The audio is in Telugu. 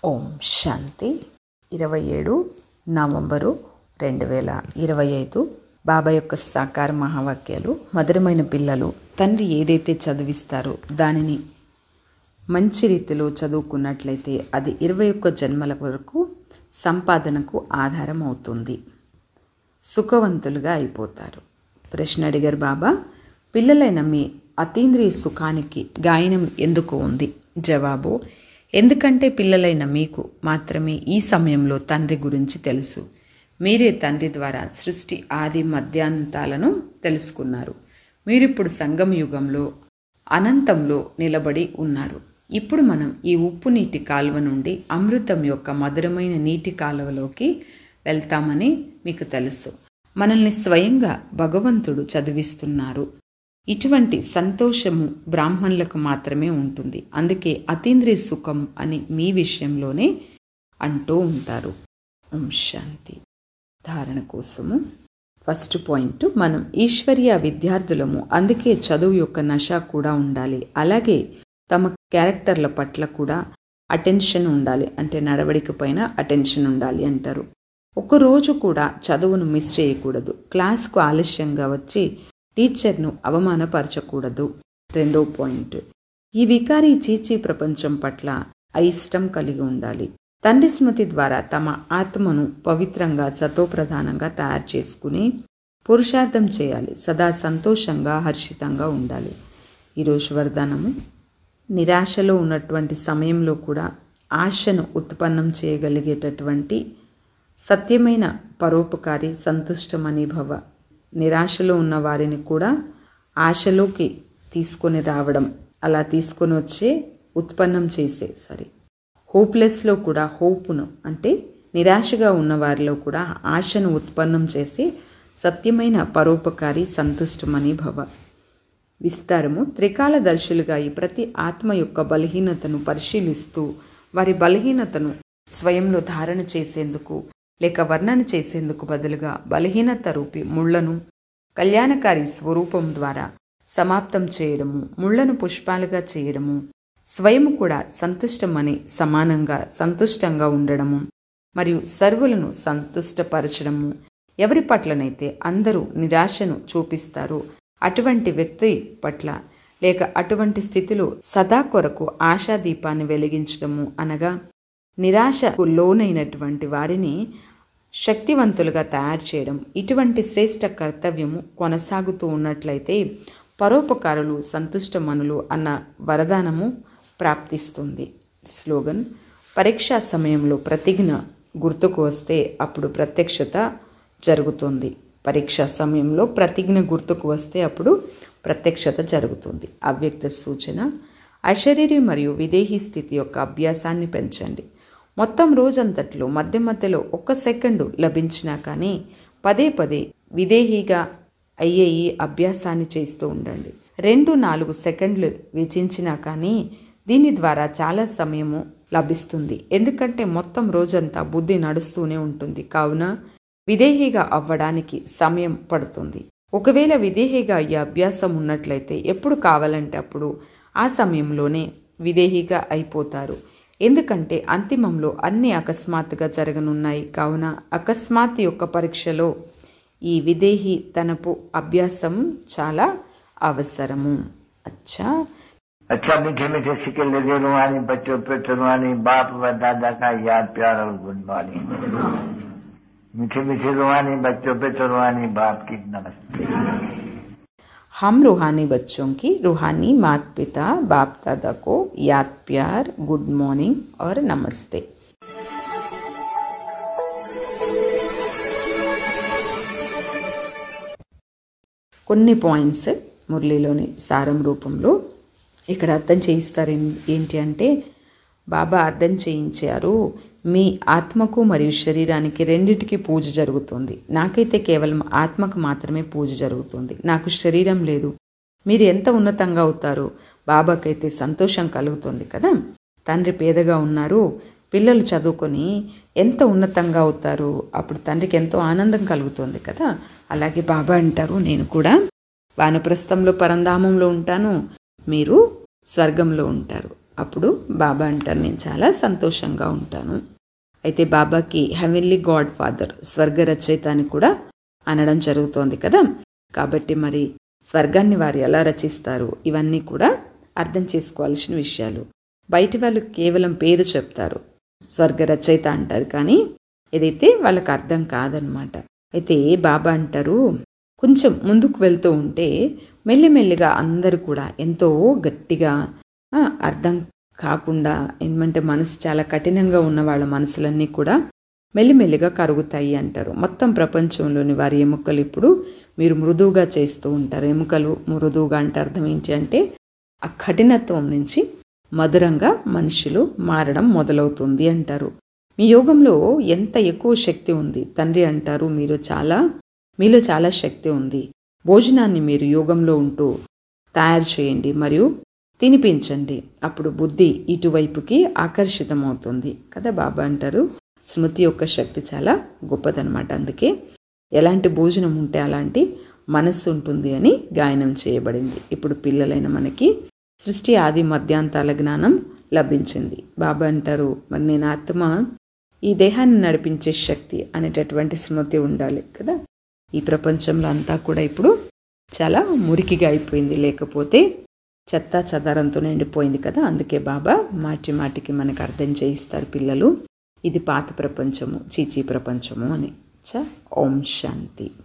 ఓం శాంతి ఇరవై ఏడు నవంబరు రెండు వేల ఇరవై ఐదు బాబా యొక్క సాకార మహావాక్యాలు మధురమైన పిల్లలు తండ్రి ఏదైతే చదివిస్తారో దానిని మంచి రీతిలో చదువుకున్నట్లయితే అది ఇరవై ఒక్క జన్మల వరకు సంపాదనకు ఆధారం అవుతుంది సుఖవంతులుగా అయిపోతారు ప్రశ్న అడిగారు బాబా పిల్లలైన మీ అతీంద్రియ సుఖానికి గాయనం ఎందుకు ఉంది జవాబు ఎందుకంటే పిల్లలైన మీకు మాత్రమే ఈ సమయంలో తండ్రి గురించి తెలుసు మీరే తండ్రి ద్వారా సృష్టి ఆది మధ్యాంతాలను తెలుసుకున్నారు మీరిప్పుడు సంగమ యుగంలో అనంతంలో నిలబడి ఉన్నారు ఇప్పుడు మనం ఈ ఉప్పు నీటి కాలువ నుండి అమృతం యొక్క మధురమైన నీటి కాలువలోకి వెళ్తామని మీకు తెలుసు మనల్ని స్వయంగా భగవంతుడు చదివిస్తున్నారు ఇటువంటి సంతోషము బ్రాహ్మణులకు మాత్రమే ఉంటుంది అందుకే అతీంద్రియ సుఖం అని మీ విషయంలోనే అంటూ ఉంటారు ఓం శాంతి ధారణ కోసము ఫస్ట్ పాయింట్ మనం ఈశ్వర్య విద్యార్థులము అందుకే చదువు యొక్క నష కూడా ఉండాలి అలాగే తమ క్యారెక్టర్ల పట్ల కూడా అటెన్షన్ ఉండాలి అంటే నడవడిక పైన అటెన్షన్ ఉండాలి అంటారు ఒకరోజు కూడా చదువును మిస్ చేయకూడదు క్లాస్కు ఆలస్యంగా వచ్చి టీచర్ను అవమానపరచకూడదు రెండో పాయింట్ ఈ వికారీ చీచీ ప్రపంచం పట్ల అయిష్టం కలిగి ఉండాలి తండ్రి స్మృతి ద్వారా తమ ఆత్మను పవిత్రంగా సతోప్రధానంగా తయారు చేసుకుని పురుషార్థం చేయాలి సదా సంతోషంగా హర్షితంగా ఉండాలి ఈరోజు వరదానము నిరాశలో ఉన్నటువంటి సమయంలో కూడా ఆశను ఉత్పన్నం చేయగలిగేటటువంటి సత్యమైన పరోపకారి సంతుష్టమని భవ నిరాశలో ఉన్న వారిని కూడా ఆశలోకి తీసుకొని రావడం అలా తీసుకొని వచ్చే ఉత్పన్నం చేసే సరే హోప్లెస్లో కూడా హోప్ను అంటే నిరాశగా ఉన్న వారిలో కూడా ఆశను ఉత్పన్నం చేసి సత్యమైన పరోపకారి సంతుష్టమని భవ విస్తారము త్రికాల దర్శులుగా ఈ ప్రతి ఆత్మ యొక్క బలహీనతను పరిశీలిస్తూ వారి బలహీనతను స్వయంలో ధారణ చేసేందుకు లేక వర్ణన చేసేందుకు బదులుగా బలహీనత రూపి ముళ్లను కళ్యాణకారి స్వరూపం ద్వారా సమాప్తం చేయడము ముళ్లను పుష్పాలుగా చేయడము స్వయం కూడా సంతుష్టమని సమానంగా సంతుష్టంగా ఉండడము మరియు సర్వులను సంతుష్టపరచడము ఎవరి పట్లనైతే అందరూ నిరాశను చూపిస్తారో అటువంటి వ్యక్తి పట్ల లేక అటువంటి స్థితిలో సదా కొరకు ఆశాదీపాన్ని వెలిగించడము అనగా నిరాశకు లోనైనటువంటి వారిని శక్తివంతులుగా తయారు చేయడం ఇటువంటి శ్రేష్ట కర్తవ్యము కొనసాగుతూ ఉన్నట్లయితే పరోపకారులు సంతుష్టమనులు అన్న వరదానము ప్రాప్తిస్తుంది స్లోగన్ పరీక్షా సమయంలో ప్రతిజ్ఞ గుర్తుకు వస్తే అప్పుడు ప్రత్యక్షత జరుగుతుంది పరీక్షా సమయంలో ప్రతిజ్ఞ గుర్తుకు వస్తే అప్పుడు ప్రత్యక్షత జరుగుతుంది అవ్యక్త సూచన అశరీరి మరియు విదేహీ స్థితి యొక్క అభ్యాసాన్ని పెంచండి మొత్తం రోజంతట్లో మధ్య మధ్యలో ఒక్క సెకండు లభించినా కానీ పదే పదే విదేహీగా అయ్యే ఈ అభ్యాసాన్ని చేస్తూ ఉండండి రెండు నాలుగు సెకండ్లు వెచ్చించినా కానీ దీని ద్వారా చాలా సమయము లభిస్తుంది ఎందుకంటే మొత్తం రోజంతా బుద్ధి నడుస్తూనే ఉంటుంది కావున విదేహీగా అవ్వడానికి సమయం పడుతుంది ఒకవేళ విదేహీగా అయ్యే అభ్యాసం ఉన్నట్లయితే ఎప్పుడు కావాలంటే అప్పుడు ఆ సమయంలోనే విదేహీగా అయిపోతారు ఎందుకంటే అంతిమంలో అన్ని అకస్మాత్తుగా జరగనున్నాయి కావున అకస్మాత్ యొక్క పరీక్షలో ఈ విదేహీ తనపు అభ్యాసం చాలా అవసరము అచ్చా अच्छा मीठे मीठे सिक्के लगे रुहानी बच्चों पे रुहानी बाप व दादा का याद प्यार और गुड मॉर्निंग मीठे मीठे रुहानी बच्चों पे रुहानी बाप की नमस्ते हम रूहानी बच्चों की रूहानी माता पिता बाप दादा को याद प्यार गुड मॉर्निंग और नमस्ते కొన్ని పాయింట్స్ మురళిలోని సారం రూపంలో ఇక్కడ అర్థం చేయిస్తారు ఏంటి అంటే బాబా అర్థం చేయించారు మీ ఆత్మకు మరియు శరీరానికి రెండింటికి పూజ జరుగుతుంది నాకైతే కేవలం ఆత్మకు మాత్రమే పూజ జరుగుతుంది నాకు శరీరం లేదు మీరు ఎంత ఉన్నతంగా అవుతారో బాబాకైతే సంతోషం కలుగుతుంది కదా తండ్రి పేదగా ఉన్నారు పిల్లలు చదువుకొని ఎంత ఉన్నతంగా అవుతారు అప్పుడు తండ్రికి ఎంతో ఆనందం కలుగుతుంది కదా అలాగే బాబా అంటారు నేను కూడా వానప్రస్థంలో పరంధామంలో ఉంటాను మీరు స్వర్గంలో ఉంటారు అప్పుడు బాబా అంటారు నేను చాలా సంతోషంగా ఉంటాను అయితే బాబాకి హెవెన్లీ గాడ్ ఫాదర్ స్వర్గ రచయిత అని కూడా అనడం జరుగుతోంది కదా కాబట్టి మరి స్వర్గాన్ని వారు ఎలా రచిస్తారు ఇవన్నీ కూడా అర్థం చేసుకోవాల్సిన విషయాలు బయటి వాళ్ళు కేవలం పేరు చెప్తారు స్వర్గ రచయిత అంటారు కానీ ఏదైతే వాళ్ళకి అర్థం కాదనమాట అయితే బాబా అంటారు కొంచెం ముందుకు వెళ్తూ ఉంటే మెల్లిమెల్లిగా అందరూ కూడా ఎంతో గట్టిగా ఆ, అర్థం కాకుండా ఏమంటే మనసు చాలా కఠినంగా ఉన్న వాళ్ళ మనసులన్నీ కూడా మెల్లిమెల్లిగా కరుగుతాయి అంటారు మొత్తం ప్రపంచంలోని వారి ఎముకలు ఇప్పుడు మీరు మృదువుగా చేస్తూ ఉంటారు ఎముకలు మృదువుగా అంటే అర్థం ఏంటి అంటే ఆ కఠినత్వం నుంచి మధురంగా మనుషులు మారడం మొదలవుతుంది అంటారు మీ యోగంలో ఎంత ఎక్కువ శక్తి ఉంది తండ్రి అంటారు మీరు చాలా మీలో చాలా శక్తి ఉంది భోజనాన్ని మీరు యోగంలో ఉంటూ తయారు చేయండి మరియు తినిపించండి అప్పుడు బుద్ధి ఇటువైపుకి ఆకర్షితమవుతుంది కదా బాబా అంటారు స్మృతి యొక్క శక్తి చాలా గొప్పదనమాట అందుకే ఎలాంటి భోజనం ఉంటే అలాంటి మనస్సు ఉంటుంది అని గాయనం చేయబడింది ఇప్పుడు పిల్లలైన మనకి సృష్టి ఆది మధ్యాంతాల జ్ఞానం లభించింది బాబా అంటారు మరి నేను ఆత్మ ఈ దేహాన్ని నడిపించే శక్తి అనేటటువంటి స్మృతి ఉండాలి కదా ఈ ప్రపంచంలో అంతా కూడా ఇప్పుడు చాలా మురికిగా అయిపోయింది లేకపోతే చెత్త చెదారంతో నిండిపోయింది కదా అందుకే బాబా మాటి మాటికి మనకు అర్థం చేయిస్తారు పిల్లలు ఇది పాత ప్రపంచము చీచీ ప్రపంచము అని చ ఓం శాంతి